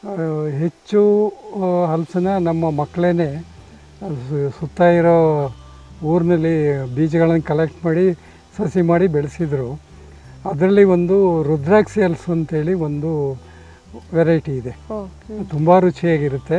ಆ, ಹೆಚ್ಚು ಆ, ಹಲಸನ್ನ ನಮ್ಮ ಮಕ್ಕಳೇ ಸುತ್ತ ಇರೋ ಊರಿನಲ್ಲಿ ಬೀಜಗಳನ್ನು ಕಲೆಕ್ಟ್ ಮಾಡಿ ಸಸಿ ಮಾಡಿ ಬೆಳೆಸಿದರು ಅದರಲ್ಲಿ ಒಂದು ರುದ್ರಾಕ್ಷಿ ಹಲಸು ಅಂತೇಳಿ ಒಂದು ವೆರೈಟಿ ಇದೆ ಓ ತುಂಬ ರುಚಿಯಾಗಿರುತ್ತೆ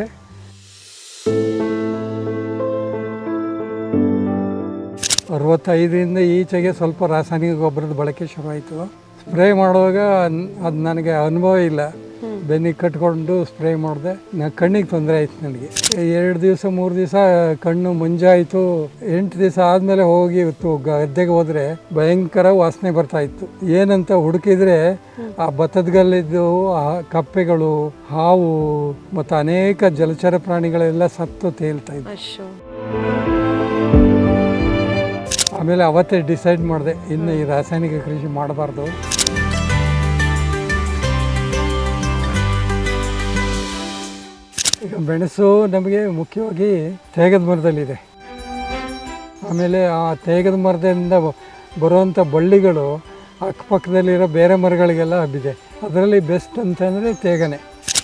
ಅರವತ್ತೈದರಿಂದ ಈಚೆಗೆ ಸ್ವಲ್ಪ ರಾಸಾಯನಿಕ ಗೊಬ್ಬರದ ಬಳಕೆ ಶುರುವಾಯಿತು ಸ್ಪ್ರೇ ಮಾಡುವಾಗ ಅದು ನನಗೆ ಅನುಭವ ಇಲ್ಲ ಬೆನ್ನಿಗೆ ಕಟ್ಕೊಂಡು ಸ್ಪ್ರೇ ಮಾಡಿದೆ ನಾ ಕಣ್ಣಿಗೆ ತೊಂದರೆ ಆಯ್ತು ನನಗೆ ಎರಡು ದಿವಸ ಮೂರು ದಿವಸ ಕಣ್ಣು ಮಂಜಾಯಿತು ಎಂಟು ದಿವಸ ಆದಮೇಲೆ ಹೋಗಿ ಇವತ್ತು ಗದ್ದೆಗೆ ಹೋದರೆ ಭಯಂಕರ ವಾಸನೆ ಬರ್ತಾ ಇತ್ತು ಏನಂತ ಹುಡುಕಿದ್ರೆ ಆ ಭತ್ತದಗಲ್ಲಿದ್ದು ಆ ಕಪ್ಪೆಗಳು ಹಾವು ಮತ್ತು ಅನೇಕ ಜಲಚರ ಪ್ರಾಣಿಗಳೆಲ್ಲ ಸತ್ತು ತೇಲ್ತಾ ಇದ್ವು ಅಶೋ ಆಮೇಲೆ ಅವತ್ತೇ ಡಿಸೈಡ್ ಮಾಡಿದೆ ಇನ್ನು ಈ ರಾಸಾಯನಿಕ ಕೃಷಿ ಮಾಡಬಾರ್ದು ಈಗ ಮೆಣಸು ನಮಗೆ ಮುಖ್ಯವಾಗಿ ತೇಗದ ಮರದಲ್ಲಿದೆ ಆಮೇಲೆ ಆ ತೇಗದ ಮರದಿಂದ ಬ- ಬರುವಂಥ ಬಳ್ಳಿಗಳು ಅಕ್ಕಪಕ್ಕದಲ್ಲಿರೋ ಬೇರೆ ಮರಗಳಿಗೆಲ್ಲ ಹಬ್ಬಿದೆ ಅದರಲ್ಲಿ ಬೆಸ್ಟ್ ಅಂತಂದರೆ ತೇಗನೆ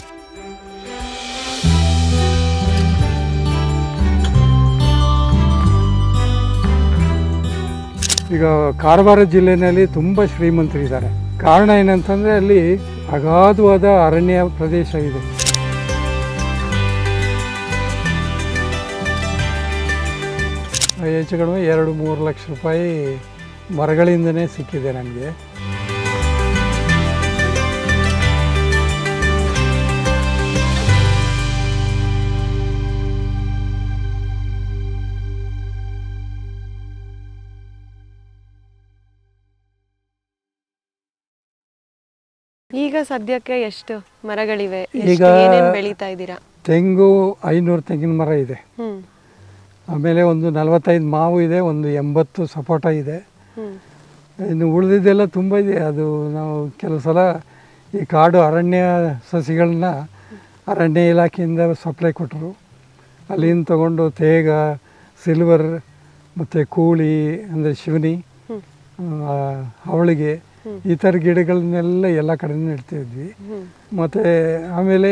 ಈಗ ಕಾರವಾರ ಜಿಲ್ಲೆಯಲ್ಲಿ ತುಂಬ ಶ್ರೀಮಂತರಿದ್ದಾರೆ ಕಾರಣ ಏನಂತಂದರೆ ಅಲ್ಲಿ ಅಗಾಧವಾದ ಅರಣ್ಯ ಪ್ರದೇಶ ಇದೆ ಹೆಚ್ಚು ಕಡಿಮೆ ಎರಡು ಮೂರು ಲಕ್ಷ ರೂಪಾಯಿ ಮರಗಳಿಂದನೇ ಸಿಕ್ಕಿದೆ ನನಗೆ ಈಗ ಸದ್ಯಕ್ಕೆ ಎಷ್ಟು ಮರಗಳಿವೆ ಈಗ- ಎಷ್ಟು ಏನೇನ್ ಬೆಳೀತಾ ಇದ್ದೀರಾ ತೆಂಗು ಐನೂರು ತೆಂಗಿನ ಮರ ಇದೆ ಹ್ಮ್ ಆಮೇಲೆ ಒಂದು ನಲವತ್ತೈದು ಮಾವು ಇದೆ ಒಂದು ಎಂಬತ್ತು ಸಪೋಟ ಇದೆ ಹ್ಮ್ ಇನ್ನು ಉಳಿದಿದ್ದೆಲ್ಲ ತುಂಬ ಇದೆ ಅದು ನಾವು ಕೆಲವು ಸಲ ಈ ಕಾಡು ಅರಣ್ಯ ಸಸಿಗಳನ್ನ ಅರಣ್ಯ ಇಲಾಖೆಯಿಂದ ಸಪ್ಲೈ ಕೊಟ್ಟರು ಅಲ್ಲಿಂದ ತಗೊಂಡು ತೇಗ ಸಿಲ್ವರ್ ಮತ್ತು ಕೂಳಿ ಅಂದರೆ ಶಿವನಿ ಹ್ಮ್ ಆ, ಅವಳಿಗೆ ಈ ಥರ ಗಿಡಗಳನ್ನೆಲ್ಲ ಎಲ್ಲ ಕಡೆ ನೆಡ್ತಿದ್ವಿ ಹ್ಮ್ ಮತ್ತು ಆಮೇಲೆ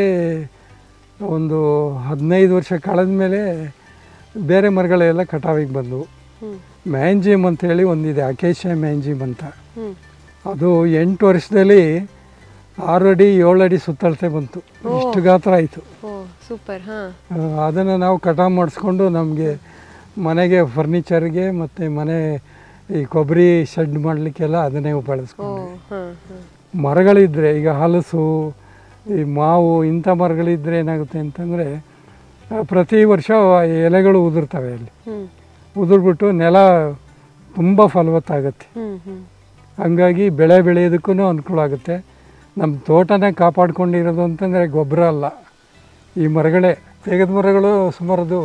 ಒಂದು ಹದಿನೈದು ವರ್ಷ ಕಳೆದ ಮೇಲೆ ಬೇರೆ ಮರಗಳೆಲ್ಲ ಕಟಾವಿಗೆ ಬಂದವು ಹ್ಮ್ ಮ್ಯಾಂಜಿಮ್ ಅಂತೇಳಿ ಒಂದಿದೆ ಅಕೇಶಿಯಾ ಮ್ಯಾಂಜಿಮ್ ಅಂತ ಹ್ಮ್ ಅದು ಎಂಟು ವರ್ಷದಲ್ಲಿ ಆರು ಅಡಿ ಏಳು ಅಡಿ ಸುತ್ತಳತೆ ಬಂತು ಇಷ್ಟು ಗಾತ್ರ ಆಯಿತು ಓ ಸೂಪರ್ ಹಾ ಅದನ್ನು ನಾವು ಕಟಾವು ಮಾಡಿಸ್ಕೊಂಡು ನಮಗೆ ಮನೆಗೆ ಫರ್ನಿಚರ್ಗೆ ಮತ್ತು ಮನೆ ಈ ಕೊಬ್ಬರಿ ಶೆಡ್ ಮಾಡಲಿಕ್ಕೆಲ್ಲ ಅದನ್ನೇ ಓ ಬಳಸ್ಕೊಂಡು ಹಾ ಹಾ ಮರಗಳಿದ್ದರೆ ಈಗ ಹಲಸು ಈ ಮಾವು ಇಂಥ ಮರಗಳಿದ್ದರೆ ಏನಾಗುತ್ತೆ ಅಂತಂದರೆ ಪ್ರತಿ ವರ್ಷ ಆ ಎಲೆಗಳು ಉದುರ್ತವೆ ಅಲ್ಲಿ ಹ್ಮ್ ಉದುರ್ಬಿಟ್ಟು ನೆಲ ತುಂಬ ಫಲವತ್ತಾಗುತ್ತೆ ಹ್ಮ್ ಹ್ಮ್ ಹಂಗಾಗಿ ಬೆಳೆ ಬೆಳೆಯೋದಕ್ಕೂ ಅನುಕೂಲ ಆಗುತ್ತೆ ನಮ್ಮ ತೋಟನ ಕಾಪಾಡ್ಕೊಂಡಿರೋದು ಅಂತಂದರೆ ಗೊಬ್ಬರ ಅಲ್ಲ ಈ ಮರಗಳೇ ತೆಗೆದ ಮರಗಳು ಸುಮಾರದು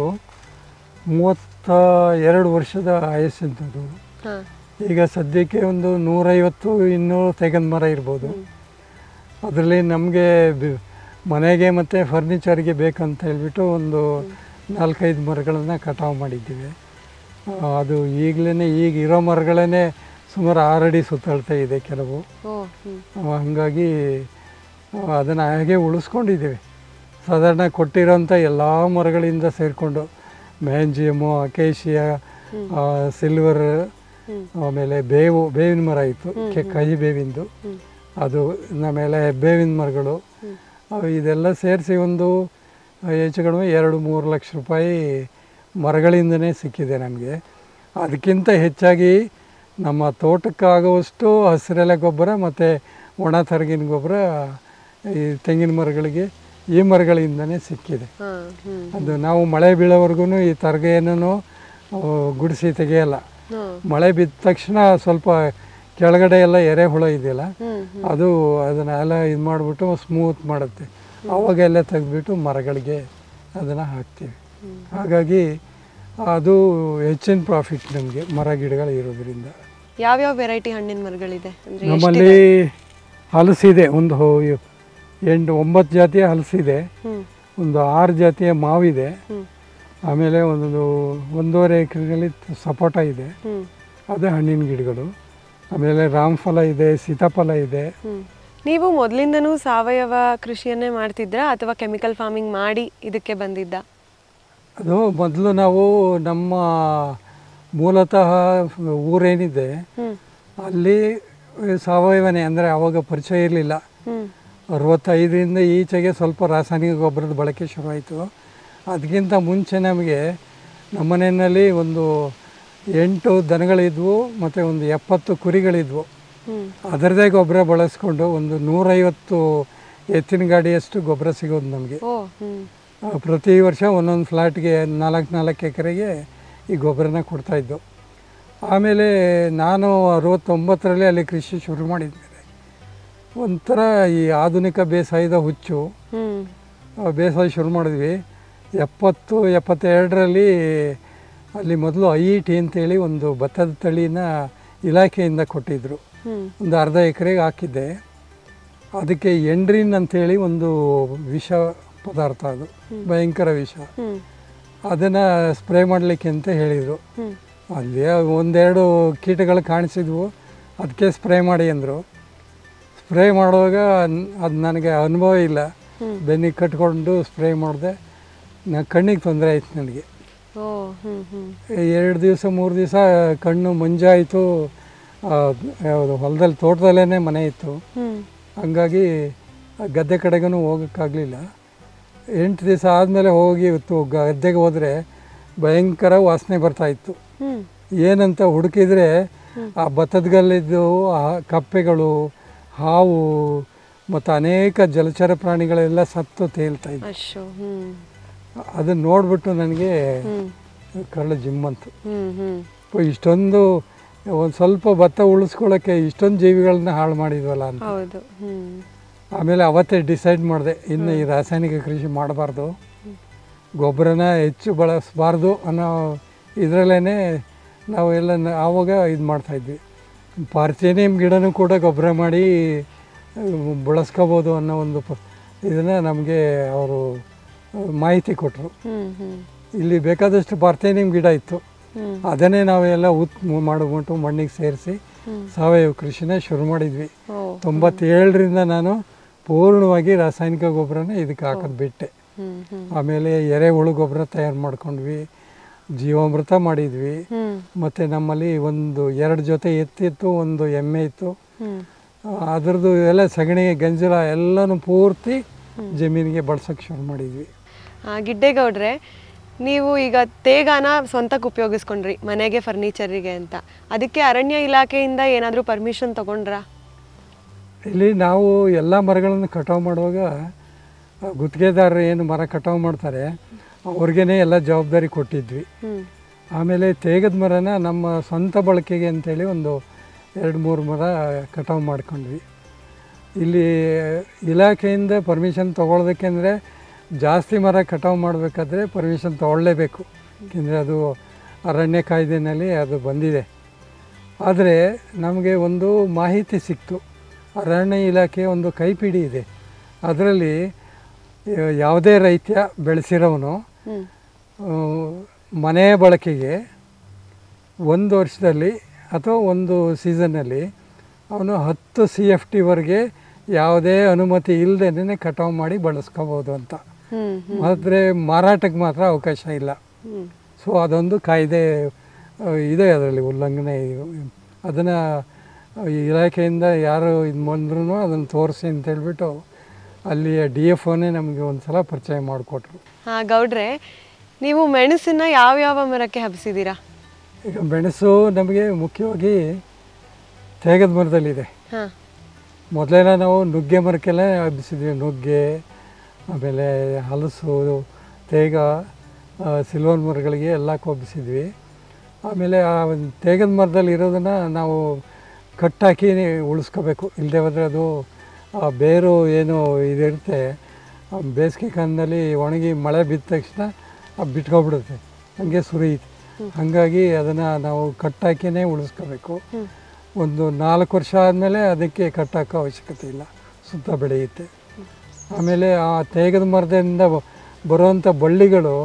ಮೂವತ್ತ ಎರಡು ವರ್ಷದ ಆಯಸ್ಸಿಂಥದ್ದು ಹಾ ಈಗ ಸದ್ಯಕ್ಕೆ ಒಂದು ನೂರೈವತ್ತು ಇನ್ನೂರು ತೆಗೆದ ಮರ ಇರ್ಬೋದು ಅದರಲ್ಲಿ ನಮಗೆ ಮನೆಗೆ ಮತ್ತು ಫರ್ನಿಚರ್ಗೆ ಬೇಕಂತ ಹೇಳ್ಬಿಟ್ಟು ಒಂದು ನಾಲ್ಕೈದು ಮರಗಳನ್ನು ಕಟಾವು ಮಾಡಿದ್ದೀವಿ ಆ, ಅದು ಈಗಲೇ ಈಗ ಇರೋ ಮರಗಳೇ ಸುಮಾರು ಆರಡಿ ಸುತ್ತಳತೆ ಇದೆ ಕೆಲವು ಓ ಹ್ಮ್ ಆ, ಹಂಗಾಗಿ ಅದನ್ನು ಹಾಗೆ ಉಳಿಸ್ಕೊಂಡಿದ್ದೀವಿ ಸಾಧಾರಣ ಕೊಟ್ಟಿರೋಂಥ ಎಲ್ಲ ಮರಗಳಿಂದ ಸೇರಿಕೊಂಡು ಮ್ಯಾಂಜಿಯಮು ಅಕೇಶಿಯಾ ಸಿಲ್ವರ್ ಹ್ಮ್ ಆಮೇಲೆ ಬೇವು ಬೇವಿನ ಮರ ಇತ್ತು ಕೆ- ಕಹಿ ಬೇವಿಂದು ಹ್ಮ್ ಅದು ಆಮೇಲೆ ಬೇವಿನ ಮರಗಳು ಅವು ಇದೆಲ್ಲ ಸೇರಿಸಿ ಒಂದು ಹೆಚ್ಚು ಕಡಿಮೆ ಎರಡು ಮೂರು ಲಕ್ಷ ರೂಪಾಯಿ ಮರಗಳಿಂದನೇ ಸಿಕ್ಕಿದೆ ನಮಗೆ ಅದಕ್ಕಿಂತ ಹೆಚ್ಚಾಗಿ ನಮ್ಮ ತೋಟಕ್ಕಾಗುವಷ್ಟು ಹಸಿರೆಲೆ ಗೊಬ್ಬರ ಮತ್ತು ಒಣ ತರಗಿನ ಗೊಬ್ಬರ ಈ ತೆಂಗಿನ ಮರಗಳಿಗೆ ಈ ಮರಗಳಿಂದನೇ ಸಿಕ್ಕಿದೆ ಹಾ ಹ್ಮ್ ಅದು ನಾವು ಮಳೆ ಬೀಳೋವರೆಗೂ ಈ ತರಗೆಯನ್ನು ಗುಡಿಸಿ ತೆಗೆಯಲ್ಲ ಹಾ ಮಳೆ ಬಿದ್ದ ತಕ್ಷಣ ಸ್ವಲ್ಪ ಕೆಳಗಡೆ ಎಲ್ಲ ಎರೆಹುಳ ಇದೆಯಲ್ಲ ಹ್ಮ್ ಅದು ಅದನ್ನೆಲ್ಲ ಇದು ಮಾಡಿಬಿಟ್ಟು ಸ್ಮೂತ್ ಮಾಡುತ್ತೆ ಅವಾಗೆಲ್ಲ ತೆಗೆದ್ಬಿಟ್ಟು ಮರಗಳಿಗೆ ಅದನ್ನು ಹಾಕ್ತೀವಿ ಹಾಗಾಗಿ ಅದು ಹೆಚ್ಚಿನ ಪ್ರಾಫಿಟ್ ನಮಗೆ ಮರ ಗಿಡಗಳು ಇರೋದ್ರಿಂದ ಯಾವ್ಯಾವ ವೆರೈಟಿ ಹಣ್ಣಿನ ಮರಗಳಿದೆ ಅಂದ್ರೆ ನಮ್ಮಲ್ಲಿ ಹಲಸಿದೆ ಒಂದು ಹೋ- ಎಂಟು ಒಂಬತ್ತು ಜಾತಿಯ ಹಲಸಿದೆ ಹ್ಮ್ ಒಂದು ಆರು ಜಾತಿಯ ಮಾವಿದೆ ಹ್ಮ್ ಆಮೇಲೆ ಒಂದು ಒಂದೂವರೆ ಎಕರೆನಲ್ಲಿ ಸಪೋಟ ಇದೆ ಹ್ಮ್ ಅದೇ ಹಣ್ಣಿನ ಗಿಡಗಳು ಆಮೇಲೆ ರಾಮಫಲ ಇದೆ ಸೀತಾಫಲ ಇದೆ ಹ್ಮ್ ನೀವು ಮೊದಲಿಂದನೂ ಸಾವಯವ ಕೃಷಿಯನ್ನೇ ಮಾಡ್ತಿದ್ರಾ ಅಥವಾ ಕೆಮಿಕಲ್ ಫಾರ್ಮಿಂಗ್ ಮಾಡಿ ಇದಕ್ಕೆ ಬಂದಿದ್ದ ಅದು ಮೊದಲು ನಾವು ನಮ್ಮ ಮೂಲತಃ ಊರೇನಿದೆ ಹ್ಮ್ ಅಲ್ಲಿ ಸಾವಯವನೇ ಅಂದರೆ ಅವಾಗ ಪರಿಚಯ ಇರಲಿಲ್ಲ ಹ್ಮ್ ಅರವತ್ತೈದರಿಂದ ಈಚೆಗೆ ಸ್ವಲ್ಪ ರಾಸಾಯನಿಕ ಗೊಬ್ಬರದ ಬಳಕೆ ಶುರುವಾಯಿತು ಅದಕ್ಕಿಂತ ಮುಂಚೆ ನಮಗೆ ನಮ್ಮ ಮನೆಯಲ್ಲಿ ಒಂದು ಎಂಟು ದನಗಳಿದ್ವು ಮತ್ತು ಒಂದು ಎಪ್ಪತ್ತು ಕುರಿಗಳಿದ್ವು ಹ್ಮ್ ಅದರದೇ ಗೊಬ್ಬರ ಬಳಸ್ಕೊಂಡು ಒಂದು ನೂರೈವತ್ತು ಎತ್ತಿನ ಗಾಡಿಯಷ್ಟು ಗೊಬ್ಬರ ಸಿಗೋದು ನಮಗೆ ಓ ಹ್ಮ್ ಆ, ಪ್ರತಿ ವರ್ಷ ಒಂದೊಂದು ಫ್ಲಾಟ್ಗೆ ನಾಲ್ಕು ನಾಲ್ಕು ಎಕರೆಗೆ ಈ ಗೊಬ್ಬರನ ಕೊಡ್ತಾಯಿದ್ದು ಆಮೇಲೆ ನಾನು ಅರವತ್ತೊಂಬತ್ತರಲ್ಲಿ ಅಲ್ಲಿ ಕೃಷಿ ಶುರು ಮಾಡಿದ್ಮೇಲೆ ಒಂಥರ ಈ ಆಧುನಿಕ ಬೇಸಾಯದ ಹುಚ್ಚು ಹ್ಮ್ ಆ, ಬೇಸಾಯ ಶುರು ಮಾಡಿದ್ವಿ ಎಪ್ಪತ್ತು ಎಪ್ಪತ್ತೆರಡರಲ್ಲಿ ಅಲ್ಲಿ ಮೊದಲು ಐ ಇ ಟಿ ಅಂತೇಳಿ ಒಂದು ಭತ್ತದ ತಳಿನ ಇಲಾಖೆಯಿಂದ ಕೊಟ್ಟಿದ್ದರು ಹ್ಮ್ ಒಂದು ಅರ್ಧ ಎಕರೆಗೆ ಹಾಕಿದ್ದೆ ಅದಕ್ಕೆ ಎಂಡ್ರಿನ್ ಅಂತೇಳಿ ಒಂದು ವಿಷ ಪದಾರ್ಥ ಅದು ಭಯಂಕರ ವಿಷ ಹ್ಮ್ ಅದನ್ನು ಸ್ಪ್ರೇ ಮಾಡಲಿಕ್ಕೆ ಅಂತ ಹೇಳಿದರು ಹ್ಮ್ ಅಲ್ಲಿ ಒಂದೆರಡು ಕೀಟಗಳು ಕಾಣಿಸಿದ್ವು ಅದಕ್ಕೆ ಸ್ಪ್ರೇ ಮಾಡಿ ಅಂದರು ಸ್ಪ್ರೇ ಮಾಡುವಾಗ ಅದು ನನಗೆ ಅನುಭವ ಇಲ್ಲ ಹ್ಮ್. ಬೆನ್ನಿಗೆ ಕಟ್ಕೊಂಡು ಸ್ಪ್ರೇ ಮಾಡಿದೆ ನಾ ಕಣ್ಣಿಗೆ ತೊಂದರೆ ಆಯ್ತು ನನಗೆ ಓ ಹ್ಮ್ ಹ್ಮ್ ಎರಡು ದಿವಸ ಮೂರು ದಿವಸ ಕಣ್ಣು ಮಂಜಾಯಿತು ಯಾವುದು ಹೊಲದಲ್ಲಿ ತೋಟದಲ್ಲೇ ಮನೆ ಇತ್ತು ಹ್ಮ್ ಹಂಗಾಗಿ ಆ ಗದ್ದೆ ಕಡೆಗೂ ಹೋಗೋಕ್ಕಾಗಲಿಲ್ಲ ಎಂಟು ದಿವಸ ಆದಮೇಲೆ ಹೋಗಿ ಇವತ್ತು ಗದ್ದೆಗೆ ಹೋದರೆ ಭಯಂಕರ ವಾಸನೆ ಬರ್ತಾಯಿತ್ತು ಹ್ಮ್ ಏನಂತ ಹುಡುಕಿದ್ರೆ ಆ ಭತ್ತದ ಗಲ್ಲಿದ್ದು ಆ ಕಪ್ಪೆಗಳು ಹಾವು ಮತ್ತು ಅನೇಕ ಜಲಚರ ಪ್ರಾಣಿಗಳೆಲ್ಲ ಸತ್ತು ತೇಲ್ತಾ ಇದ್ವು ಅಶೋ ಹ್ಮ್ ಅದನ್ನು ನೋಡಿಬಿಟ್ಟು ನನಗೆ ಹ್ಮ್ ಕರಳು ಜಿಮ್ಮಂತು ಹ್ಮ್ ಹ್ಮ್ ಓ, ಇಷ್ಟೊಂದು ಒಂದು ಸ್ವಲ್ಪ ಭತ್ತ ಉಳಿಸ್ಕೊಳ್ಳೋಕ್ಕೆ ಇಷ್ಟೊಂದು ಜೀವಿಗಳನ್ನ ಹಾಳು ಮಾಡಿದ್ವಲ್ಲ ಅಂತ ಹೌದು ಹ್ಮ್ ಆಮೇಲೆ ಅವತ್ತೇ ಡಿಸೈಡ್ ಮಾಡಿದೆ ಇನ್ನು ಈ ರಾಸಾಯನಿಕ ಕೃಷಿ ಮಾಡಬಾರ್ದು ಗೊಬ್ಬರನ ಹೆಚ್ಚು ಬಳಸಬಾರ್ದು ಅನ್ನೋ ಇದರಲ್ಲೇ ನಾವು ಎಲ್ಲ ನ- ಆವಾಗ ಇದು ಮಾಡ್ತಾಯಿದ್ವಿ ಪಾರ್ಥೇನಿಯಂ ಗಿಡನೂ ಕೂಡ ಗೊಬ್ಬರ ಮಾಡಿ ಅಹ್, ಬಳಸ್ಕೋಬೋದು ಅನ್ನೋ ಒಂದು ಪ ಇದನ್ನು ನಮಗೆ ಅವರು ಮಾಹಿತಿ ಕೊಟ್ಟರು ಹ್ಮ್ ಹ್ಮ್ ಇಲ್ಲಿ ಬೇಕಾದಷ್ಟು ಪಾರ್ಥೇನಿಯಂ ಗಿಡ ಇತ್ತು ಹ್ಮ್ ಅದನ್ನೇ ನಾವೆಲ್ಲ ಉತ್ ಮಾಡಿಬಿಟ್ಟು ಮಣ್ಣಿಗೆ ಸೇರಿಸಿ ಹ್ಮ್ ಸಾವಯವ ಕೃಷಿನ ಶುರು ಮಾಡಿದ್ವಿ ಓ ತೊಂಬತ್ತೇಳರಿಂದ ನಾನು ಪೂರ್ಣವಾಗಿ ರಾಸಾಯನಿಕ ಗೊಬ್ಬರನ ಇದಕ್ಕೆ ಹಾಕೋದು ಬಿಟ್ಟೆ ಹ್ಮ್ ಹ್ಮ್ ಆಮೇಲೆ ಎರೆಹುಳು ಗೊಬ್ಬರ ತಯಾರು ಮಾಡ್ಕೊಂಡ್ವಿ ಜೀವಾಮೃತ ಮಾಡಿದ್ವಿ ಹ್ಮ್ ಮತ್ತು ನಮ್ಮಲ್ಲಿ ಒಂದು ಎರಡು ಜೊತೆ ಎತ್ತಿತ್ತು ಒಂದು ಎಮ್ಮೆ ಇತ್ತು ಹ್ಮ್ ಆ, ಅದ್ರದ್ದು ಎಲ್ಲ ಸಗಣಿ ಗಂಜಲ ಎಲ್ಲನೂ ಪೂರ್ತಿ ಜಮೀನಿಗೆ ಬಳಸೋಕ್ಕೆ ಶುರು ಮಾಡಿದ್ವಿ ಆ, ಗಿಡ್ಡೇಗೌಡ್ರೆ ನೀವು ಈಗ ತೇಗಾನ ಸ್ವಂತಕ್ಕೆ ಉಪಯೋಗಿಸ್ಕೊಂಡ್ರಿ ಮನೆಗೆ ಫರ್ನಿಚರಿಗೆ ಅಂತ ಅದಕ್ಕೆ ಅರಣ್ಯ ಇಲಾಖೆಯಿಂದ ಏನಾದರೂ ಪರ್ಮಿಷನ್ ತಗೊಂಡ್ರಾ ಇಲ್ಲಿ ನಾವು ಎಲ್ಲ ಮರಗಳನ್ನು ಕಟಾವು ಮಾಡುವಾಗ ಆ, ಗುತ್ತಿಗೆದಾರರು ಏನು ಮರ ಕಟಾವು ಮಾಡ್ತಾರೆ ಅವ್ರಿಗೇ ಎಲ್ಲ ಜವಾಬ್ದಾರಿ ಕೊಟ್ಟಿದ್ವಿ ಹ್ಮ್ ಆಮೇಲೆ ತೇಗದ ಮರನ ನಮ್ಮ ಸ್ವಂತ ಬಳಕೆಗೆ ಅಂತೇಳಿ ಒಂದು ಎರಡು ಮೂರು ಮರ ಕಟಾವು ಮಾಡ್ಕೊಂಡ್ವಿ ಇಲ್ಲಿ ಇಲಾಖೆಯಿಂದ ಪರ್ಮಿಷನ್ ತೊಗೊಳೋದಕ್ಕೆಂದರೆ ಜಾಸ್ತಿ ಮರ ಕಟಾವು ಮಾಡಬೇಕಾದ್ರೆ ಪರ್ಮಿಷನ್ ತೊಗೊಳ್ಳೇಬೇಕು ಏಕೆಂದರೆ ಅದು ಅರಣ್ಯ ಕಾಯ್ದೆನಲ್ಲಿ ಅದು ಬಂದಿದೆ ಆದರೆ ನಮಗೆ ಒಂದು ಮಾಹಿತಿ ಸಿಕ್ತು ಅರಣ್ಯ ಇಲಾಖೆ ಒಂದು ಕೈಪಿಡಿ ಇದೆ ಅದರಲ್ಲಿ ಯಾವುದೇ ರೈತ ಬೆಳೆಸಿರೋನು ಹ್ಮ್ ಆ, ಮನೆಯ ಬಳಕೆಗೆ ಒಂದು ವರ್ಷದಲ್ಲಿ ಅಥವಾ ಒಂದು ಸೀಸನ್ನಲ್ಲಿ ಅವನು ಹತ್ತು ಸಿ ಎಫ್ ಟಿವರೆಗೆ ಯಾವುದೇ ಅನುಮತಿ ಇಲ್ಲದೇ ಕಟಾವು ಮಾಡಿ ಬಳಸ್ಕೋಬೋದು ಅಂತ ಹ್ಮ್ ಹ್ಮ್ ಆದರೆ ಮಾರಾಟಕ್ಕೆ ಮಾತ್ರ ಅವಕಾಶ ಇಲ್ಲ ಹ್ಮ್ ಸೊ ಅದೊಂದು ಕಾಯ್ದೆ ಆ, ಇದೆ ಅದರಲ್ಲಿ ಉಲ್ಲಂಘನೆ ಅದನ್ನು ಇಲಾಖೆಯಿಂದ ಯಾರು ಇದು ಬಂದ್ರೂ ಅದನ್ನು ತೋರಿಸಿ ಅಂತ ಹೇಳ್ಬಿಟ್ಟು ಅಲ್ಲಿಯ ಡಿ ಎಫ್ ಓನೇ ನಮಗೆ ಒಂದು ಸಲ ಪರಿಚಯ ಮಾಡಿಕೊಟ್ರು ಹಾ ಗೌಡ್ರೆ ನೀವು ಮೆಣಸನ್ನ ಯಾವ ಯಾವ ಮರಕ್ಕೆ ಹಬ್ಸಿದ್ದೀರಾ ಈಗ ಮೆಣಸು ನಮಗೆ ಮುಖ್ಯವಾಗಿ ತೇಗದ ಮರದಲ್ಲಿದೆ ಹಾ ಮೊದಲೆಲ್ಲ ನಾವು ನುಗ್ಗೆ ಮರಕ್ಕೆಲ್ಲ ಹಬ್ಬಿಸಿದ್ವಿ ನುಗ್ಗೆ ಆಮೇಲೆ ಹಲಸು ತೇಗ ಆ, ಸಿಲ್ವರ್ ಮರಗಳಿಗೆ ಎಲ್ಲ ಕೊಬ್ಬಿಸಿದ್ವಿ ಆಮೇಲೆ ಆ ಒಂದು ತೇಗದ ಮರದಲ್ಲಿ ಇರೋದನ್ನು ನಾವು ಕಟ್ಟಾಕಿ ಉಳಿಸ್ಕೋಬೇಕು ಇಲ್ಲದೆ ಹೋದರೆ ಅದು ಆ ಬೇರು ಏನು ಇದಿರುತ್ತೆ ಆ ಬೇಸಿಗೆ ಕಾಲದಲ್ಲಿ ಒಣಗಿ ಮಳೆ ಬಿದ್ದ ತಕ್ಷಣ ಅದು ಬಿಟ್ಕೊಬಿಡುತ್ತೆ ಹಂಗೆ ಸುರಿಯುತ್ತೆ ಹಾಗಾಗಿ ಅದನ್ನು ನಾವು ಕಟ್ಟಾಕಿನೇ ಉಳಿಸ್ಕೋಬೇಕು ಹ್ಮ್ ಒಂದು ನಾಲ್ಕು ವರ್ಷ ಆದಮೇಲೆ ಅದಕ್ಕೆ ಕಟ್ಟಾಕೋ ಅವಶ್ಯಕತೆ ಇಲ್ಲ ಸುತ್ತ ಬೆಳೆಯುತ್ತೆ ಆಮೇಲೆ ಆ ತೇಗದ ಮರದಿಂದ ಬ- ಬರುವಂಥ ಬಳ್ಳಿಗಳು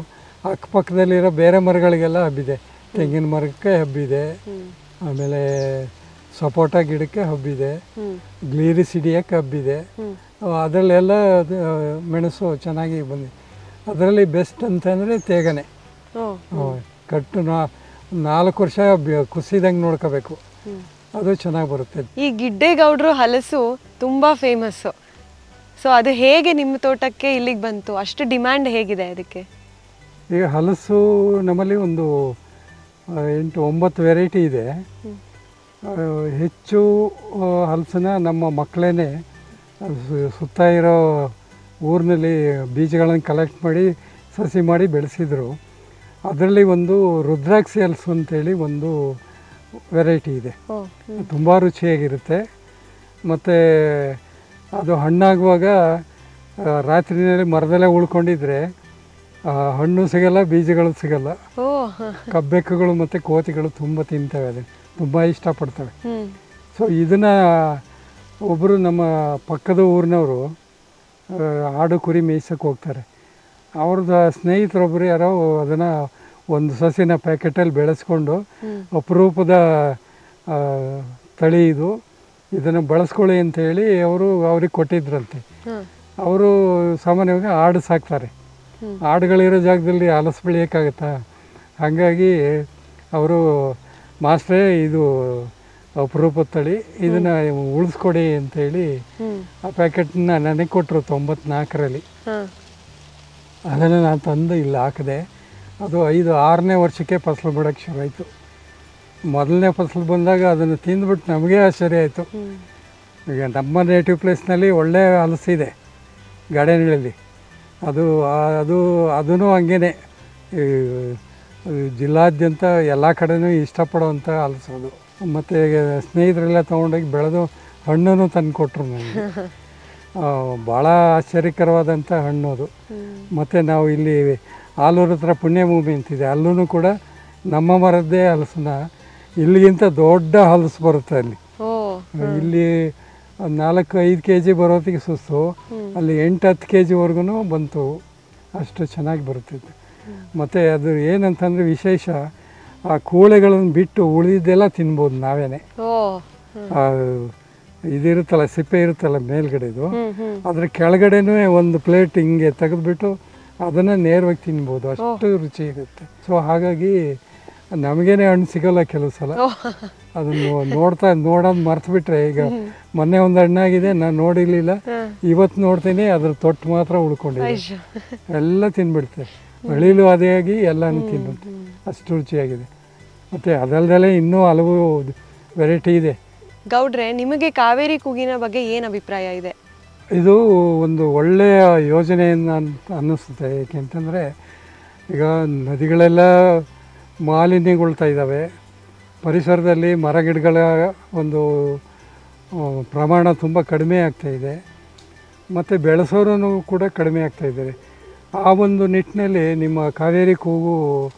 ಅಕ್ಕಪಕ್ಕದಲ್ಲಿರೋ ಬೇರೆ ಮರಗಳಿಗೆಲ್ಲ ಹಬ್ಬಿದೆ ತೆಂಗಿನ ಮರಕ್ಕೆ ಹಬ್ಬಿದೆ ಹ್ಮ್ ಆಮೇಲೆ ಸಪೋಟ ಗಿಡಕ್ಕೆ ಹಬ್ಬಿದೆ ಹ್ಮ್ ಗ್ಲೀರಿಸಿಡಿಯಕ್ಕೆ ಹಬ್ಬಿದೆ ಹ್ಮ್ ಅದರಲ್ಲೆಲ್ಲ ಅದು, ಮೆಣಸು ಚೆನ್ನಾಗಿ ಬಂದಿದೆ ಅದರಲ್ಲಿ ಬೆಸ್ಟ್ ಅಂತಂದರೆ ತೇಗನೆ ಓ ಹ್ಮ್. ಕಟ್ಟು ನಾ ನಾಲ್ಕು ವರ್ಷ ಬ- ಕುಸಿದಂಗೆ ನೋಡ್ಕೋಬೇಕು ಹ್ಮ್ ಅದು ಚೆನ್ನಾಗಿ ಬರುತ್ತೆ ಈ ಗಿಡ್ಡೇಗೌಡರು ಹಲಸು ತುಂಬಾ ಫೇಮಸ್ಸು ಸೊ ಅದು ಹೇಗೆ ನಿಮ್ಮ ತೋಟಕ್ಕೆ ಇಲ್ಲಿಗೆ ಬಂತು ಅಷ್ಟು ಡಿಮ್ಯಾಂಡ್ ಹೇಗಿದೆ ಅದಕ್ಕೆ ಈಗ ಹಲಸು ನಮ್ಮಲ್ಲಿ ಒಂದು ಆ, ಎಂಟು ಒಂಬತ್ತು ವೆರೈಟಿ ಇದೆ ಹ್ಮ್. ಆ, ಹೆಚ್ಚು ಆ, ಹಲಸನ್ನ ನಮ್ಮ ಮಕ್ಕಳೇ ಸುತ್ತ ಇರೋ ಊರಿನಲ್ಲಿ ಬೀಜಗಳನ್ನು ಕಲೆಕ್ಟ್ ಮಾಡಿ ಸಸಿ ಮಾಡಿ ಬೆಳೆಸಿದ್ರು ಅದರಲ್ಲಿ ಒಂದು ರುದ್ರಾಕ್ಷಿ ಹಲಸು ಅಂತೇಳಿ ಒಂದು ವೆರೈಟಿ ಇದೆ ಓ ಹ್ಮ್ ತುಂಬ ರುಚಿಯಾಗಿರುತ್ತೆ ಮತ್ತು ಅದು ಹಣ್ಣಾಗುವಾಗ ಆ, ರಾತ್ರಿನಲ್ಲಿ ಮರದಲ್ಲೇ ಉಳ್ಕೊಂಡಿದ್ರೆ ಆ, ಹಣ್ಣು ಸಿಗಲ್ಲ ಬೀಜಗಳು ಸಿಗಲ್ಲ ಓ ಹ. ಕಬ್ಬೆಕ್ಕುಗಳು ಮತ್ತು ಕೋತಿಗಳು ತುಂಬ ತಿಂತವೆ ಅದನ್ನು ತುಂಬ ಇಷ್ಟಪಡ್ತವೆ ಹ್ಮ್ ಸೊ ಇದನ್ನು ಒಬ್ಬರು ನಮ್ಮ ಪಕ್ಕದ ಊರಿನವರು ಆಡು ಕುರಿ ಮೇಯ್ಸಕ್ಕೆ ಹೋಗ್ತಾರೆ ಅವ್ರದ್ದು ಸ್ನೇಹಿತರೊಬ್ಬರು ಯಾರೋ ಅದನ್ನು ಒಂದು ಸಸಿನ ಪ್ಯಾಕೆಟಲ್ಲಿ ಬೆಳೆಸ್ಕೊಂಡು ಹ್ಮ್ ಅಪರೂಪದ ಆ, ತಳಿ ಇದು ಇದನ್ನು ಬಳಸ್ಕೊಳ್ಳಿ ಅಂತೇಳಿ ಅವರು ಅವ್ರಿಗೆ ಕೊಟ್ಟಿದ್ರಂತೆ ಹ. ಅವರು ಸಾಮಾನ್ಯವಾಗಿ ಆಡು ಸಾಕ್ತಾರೆ ಹ್ಮ್. ಆಡುಗಳಿರೋ ಜಾಗದಲ್ಲಿ ಹಲಸು ಬೆಳೆಯೋಕ್ಕಾಗತ್ತಾ ಹಾಗಾಗಿ ಅವರು ಮಾಸ್ಟ್ರೇ ಇದು ಅಪರೂಪದ ತಳಿ ಇದನ್ನು ಉಳಿಸ್ಕೊಡಿ ಅಂತೇಳಿ ಹ್ಮ್ ಆ ಪ್ಯಾಕೆಟ್ನ ನನಗೆ ಕೊಟ್ಟರು ತೊಂಬತ್ನಾಲ್ಕರಲ್ಲಿ ಹ. ಅದನ್ನು ನಾನು ತಂದು ಇಲ್ಲಿ ಹಾಕಿದೆ ಅದು ಐದು ಆರನೇ ವರ್ಷಕ್ಕೆ ಫಸಲು ಬಿಡೋಕ್ಕೆ ಶುರು ಆಯಿತು ಮೊದಲನೇ ಫಸಲು ಬಂದಾಗ ಅದನ್ನು ತಿಂದ್ಬಿಟ್ಟು ನಮಗೆ ಆಶ್ಚರ್ಯ ಆಯಿತು ಹ್ಮ್ ಈಗ ನಮ್ಮ ನೇಟಿವ್ ಪ್ಲೇಸ್ನಲ್ಲಿ ಒಳ್ಳೆ ಹಲಸಿದೆ ಗಾರ್ಡನ್ಗಳಲ್ಲಿ ಅದು ಆ- ಅದು ಅದೂ ಹಂಗೇ ಜಿಲ್ಲಾದ್ಯಂತ ಎಲ್ಲ ಕಡೆನೂ ಇಷ್ಟಪಡುವಂಥ ಹಲಸು ಅದು ಮತ್ತು ಸ್ನೇಹಿತರೆಲ್ಲ ತೊಗೊಂಡೋಗಿ ಬೆಳೆದು ಹಣ್ಣನ್ನು ತಂದು ಕೊಟ್ಟರು ನನಗೆ ಭಾಳ ಆಶ್ಚರ್ಯಕರವಾದಂಥ ಹಣ್ಣು ಅದು ಹ್ಮ್ ಮತ್ತು ನಾವು ಇಲ್ಲಿ ಆಲೂರು ಹತ್ರ ಪುಣ್ಯಭೂಮಿ ಅಂತಿದೆ ಅಲ್ಲೂ ಕೂಡ ನಮ್ಮ ಮರದ್ದೇ ಹಲಸನ್ನ ಇಲ್ಲಿಗಿಂತ ದೊಡ್ಡ ಹಲಸು ಬರುತ್ತೆ ಅಲ್ಲಿ ಓ ಇಲ್ಲಿ ಒಂದ್ ನಾಲ್ಕು ಐದು ಕೆ ಜಿ ಬರೋತ್ತಿಗೆ ಸುಸ್ತು ಅಲ್ಲಿ ಎಂಟು ಹತ್ತು ಕೆ ಜಿವರೆಗೂ ಬಂತು ಅಷ್ಟು ಚೆನ್ನಾಗಿ ಬರುತ್ತಿತ್ತು ಮತ್ತು ಅದು ಏನಂತಂದರೆ ವಿಶೇಷ ಆ ಕೂಳೆಗಳನ್ನು ಬಿಟ್ಟು ಉಳಿದಿದ್ದೆಲ್ಲ ತಿನ್ಬೋದು ನಾವೇನೆ ಓ ಆ, ಇದಿರುತ್ತಲ್ಲ ಸಿಪ್ಪೆ ಇರುತ್ತಲ್ಲ ಮೇಲ್ಗಡೆದು ಹ್ಮ್ ಹ್ಮ್ ಅದ್ರ ಕೆಳಗಡೆನೂ ಒಂದು ಪ್ಲೇಟ್ ಹಿಂಗೆ ತೆಗೆದ್ಬಿಟ್ಟು ಅದನ್ನು ನೇರವಾಗಿ ತಿನ್ಬೋದು ಅಷ್ಟು ರುಚಿ ಇರುತ್ತೆ ಸೊ ಹಾಗಾಗಿ ನಮಗೇನೆ ಹಣ್ಣು ಸಿಗಲ್ಲ ಕೆಲವು ಸಲ ಓ ಅದನ್ನು ನೋಡ್ತಾ ನೋಡೋದು ಮರ್ತು ಬಿಟ್ರೆ ಈಗ ಮೊನ್ನೆ ಒಂದು ಹಣ್ಣಾಗಿದೆ ನಾನು ನೋಡಿರ್ಲಿಲ್ಲ ಹ. ಇವತ್ತು ನೋಡ್ತೀನಿ ಅದ್ರ ತೊಟ್ಟು ಮಾತ್ರ ಉಳ್ಕೊಂಡಿದೆ ಅಯ್ಯೋ ಎಲ್ಲ ತಿನ್ಬಿಡುತ್ತೆ ಹಳಿಲು ಅದೇ ಆಗಿ ಎಲ್ಲನೂ ತಿನ್ನುತ್ತೆ ಅಷ್ಟು ರುಚಿಯಾಗಿದೆ ಮತ್ತು ಅದಲ್ದಲೇ ಇನ್ನೂ ಹಲವು ವೆರೈಟಿ ಇದೆ ಗೌಡ್ರೆ ನಿಮಗೆ ಕಾವೇರಿ ಕೂಗಿನ ಬಗ್ಗೆ ಏನು ಅಭಿಪ್ರಾಯ ಇದೆ ಇದು ಒಂದು ಒಳ್ಳೆಯ ಯೋಜನೆಯನ್ನು ಅಂತ ಅನ್ನಿಸುತ್ತೆ ಏಕೆಂತಂದರೆ ಈಗ ನದಿಗಳೆಲ್ಲ ಮಾಲಿನ್ಯಗೊಳ್ತಾ ಇದ್ದಾವೆ ಪರಿಸರದಲ್ಲಿ ಮರಗಿಡಗಳ ಒಂದು ಆ, ಪ್ರಮಾಣ ತುಂಬ ಕಡಿಮೆ ಆಗ್ತಾ ಇದೆ ಮತ್ತು ಬೆಳೆಸೋರು ಕೂಡ ಕಡಿಮೆ ಆಗ್ತಾ ಇದ್ದಾರೆ ಆ ಒಂದು ನಿಟ್ಟಿನಲ್ಲಿ ನಿಮ್ಮ ಕಾವೇರಿ ಕೂಗು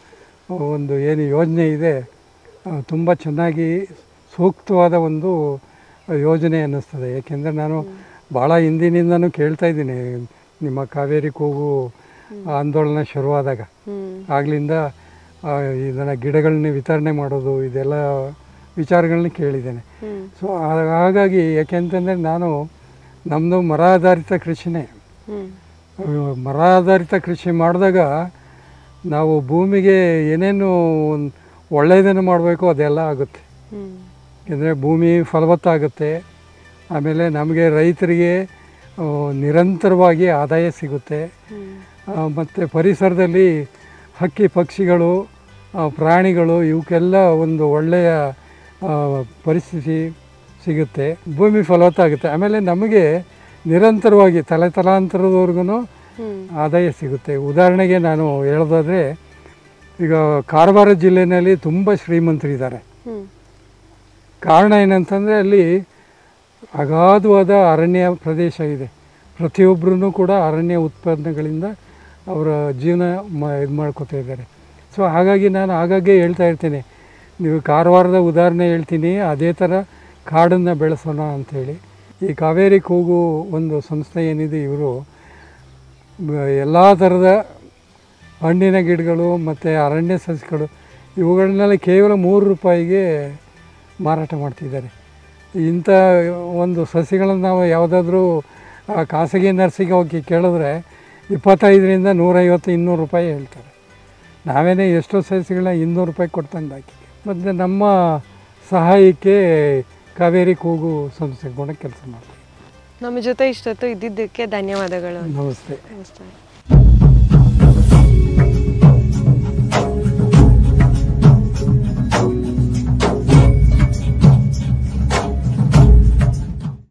ಒಂದು ಏನು ಯೋಜನೆ ಇದೆ ತುಂಬ ಚೆನ್ನಾಗಿ ಸೂಕ್ತವಾದ ಒಂದು ಯೋಜನೆ ಅನ್ನಿಸ್ತದೆ ಏಕೆಂದರೆ ನಾನು ಭಾಳ ಹಿಂದಿನಿಂದನೂ ಕೇಳ್ತಾ ಇದ್ದೀನಿ ನಿಮ್ಮ ಕಾವೇರಿ ಕೂಗು ಆಂದೋಲನ ಶುರುವಾದಾಗ ಹ್ಮ್ ಆಗ್ಲಿಂದ ಆ, ಇದನ್ನು ಗಿಡಗಳನ್ನ ವಿತರಣೆ ಮಾಡೋದು ಇದೆಲ್ಲ ವಿಚಾರಗಳನ್ನ ಕೇಳಿದ್ದೇನೆ ಹ್ಮ್ ಸೊ ಹಾಗಾಗಿ ಯಾಕೆಂತಂದರೆ ನಾನು ನಮ್ಮದು ಮರ ಆಧಾರಿತ ಕೃಷಿನೇ ಹ್ಮ್ ಅಹ್, ಮರ ಆಧಾರಿತ ಕೃಷಿ ಮಾಡಿದಾಗ ನಾವು ಭೂಮಿಗೆ ಏನೇನು ಒಂದ್ ಒಳ್ಳೆಯದನ್ನು ಮಾಡಬೇಕು ಅದೆಲ್ಲ ಆಗುತ್ತೆ ಹ್ಮ್ ಯಾಕೆಂದರೆ ಭೂಮಿ ಫಲವತ್ತಾಗುತ್ತೆ ಆಮೇಲೆ ನಮಗೆ ರೈತರಿಗೆ ಆ, ನಿರಂತರವಾಗಿ ಆದಾಯ ಸಿಗುತ್ತೆ ಹ್ಮ್ ಮತ್ತು ಪರಿಸರದಲ್ಲಿ ಹಕ್ಕಿ ಪಕ್ಷಿಗಳು ಆ, ಪ್ರಾಣಿಗಳು ಇವಕ್ಕೆಲ್ಲ ಒಂದು ಒಳ್ಳೆಯ ಆ, ಪರಿಸ್ಥಿತಿ ಸಿಗುತ್ತೆ ಭೂಮಿ ಫಲವತ್ತಾಗುತ್ತೆ ಆಮೇಲೆ ನಮಗೆ ನಿರಂತರವಾಗಿ ತಲೆ ತಲಾಂತರದವರೆಗೂ ಹ್ಮ್ ಆದಾಯ ಸಿಗುತ್ತೆ ಉದಾಹರಣೆಗೆ ನಾನು ಹೇಳೋದಾದರೆ ಈಗ ಕಾರವಾರ ಜಿಲ್ಲೆಯಲ್ಲಿ ತುಂಬ ಶ್ರೀಮಂತರಿದ್ದಾರೆ ಹ್ಮ್ ಕಾರಣ ಏನಂತಂದರೆ ಅಲ್ಲಿ ಅಗಾಧವಾದ ಅರಣ್ಯ ಪ್ರದೇಶ ಇದೆ ಪ್ರತಿಯೊಬ್ಬರೂ ಕೂಡ ಅರಣ್ಯ ಉತ್ಪನ್ನಗಳಿಂದ ಅವರ ಜೀವನ ಮ ಇದು ಮಾಡ್ಕೋತಾ ಇದ್ದಾರೆ ಸೊ ಹಾಗಾಗಿ ನಾನು ಆಗಾಗ್ಗೆ ಹೇಳ್ತಾ ಇರ್ತೀನಿ ನೀವು ಕಾರವಾರದ ಉದಾಹರಣೆ ಹೇಳ್ತೀನಿ ಅದೇ ಥರ ಕಾಡನ್ನು ಬೆಳೆಸೋಣ ಅಂಥೇಳಿ ಈ ಕಾವೇರಿ ಕೂಗು ಒಂದು ಸಂಸ್ಥೆ ಏನಿದೆ ಇವರು ಎಲ್ಲ ಥರದ ಹಣ್ಣಿನ ಗಿಡಗಳು ಮತ್ತು ಅರಣ್ಯ ಸಸ್ಯಗಳು ಇವುಗಳನ್ನೆಲ್ಲ ಕೇವಲ ಮೂರು ರೂಪಾಯಿಗೆ ಮಾರಾಟ ಮಾಡ್ತಿದ್ದಾರೆ ಇಂಥ ಒಂದು ಸಸಿಗಳನ್ನು ನಾವು ಯಾವುದಾದ್ರೂ ಆ, ಖಾಸಗಿ ನರ್ಸಿಗೆ ಹೋಗಿ ಕೇಳಿದ್ರೆ ಇಪ್ಪತ್ತೈದರಿಂದ ನೂರೈವತ್ತು ಇನ್ನೂರು ರೂಪಾಯಿ ಹೇಳ್ತಾರೆ ನಾವೇನೇ ಎಷ್ಟೋ ಸಸಿಗಳನ್ನ ಇನ್ನೂರು ರೂಪಾಯಿ ಕೊಡ್ತಂದು ಹಾಕಿ ಮತ್ತು ನಮ್ಮ ಸಹಾಯಕ್ಕೆ ಕಾವೇರಿ ಕೂಗು ಸಂಸ್ಥೆ ಕೂಡ ಕೆಲಸ ಮಾಡ್ತೀವಿ ನಮ್ಮ ಜೊತೆ ಇಷ್ಟೊತ್ತು ಇದ್ದಿದ್ದಕ್ಕೆ ಧನ್ಯವಾದಗಳು ನಮಸ್ತೆ ನಮಸ್ತೆ